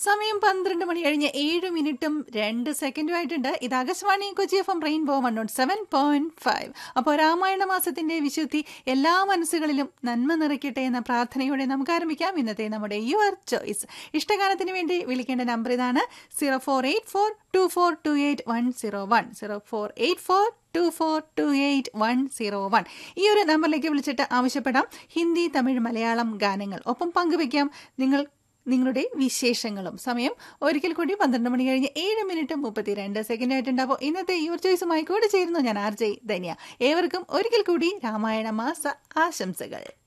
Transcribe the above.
സമയം പന്ത്രണ്ട് മണി കഴിഞ്ഞ് ഏഴ് മിനിറ്റും രണ്ട് സെക്കൻഡും ആയിട്ടുണ്ട് ഇത് Akashvani Kochi F M rainbow one nought seven point five അപ്പോൾ രാമായണ മാസത്തിന്റെ വിശുദ്ധി എല്ലാ മനസ്സുകളിലും നന്മ നിറയ്ക്കട്ടെ എന്ന പ്രാർത്ഥനയോടെ നമുക്ക് ആരംഭിക്കാം ഇന്നത്തെ നമ്മുടെ യുവർ ചോയ്സ് ഇഷ്ടഗാനത്തിന് വേണ്ടി വിളിക്കേണ്ട നമ്പർ ഇതാണ് zero four eight four two four two eight one zero one zero four eight four two four two eight one zero one ഈ ഒരു നമ്പറിലേക്ക് വിളിച്ചിട്ട് ആവശ്യപ്പെടാം ഹിന്ദി തമിഴ് മലയാളം ഗാനങ്ങൾ ഒപ്പം പങ്കുവയ്ക്കാം നിങ്ങൾ നിങ്ങളുടെ വിശേഷങ്ങളും സമയം ഒരിക്കൽ കൂടി പന്ത്രണ്ട് മണി കഴിഞ്ഞ് ഏഴ് മിനിറ്റ് മുപ്പത്തിരണ്ട് സെക്കൻഡ് ആയിട്ടുണ്ടാവും ഇന്നത്തെ യുവർ ചോയ്സുമായി കൂടെ ചേരുന്നു ഞാൻ ആർ ജെ ധന്യ ഏവർക്കും ഒരിക്കൽ കൂടി രാമായണ മാസ ആശംസകൾ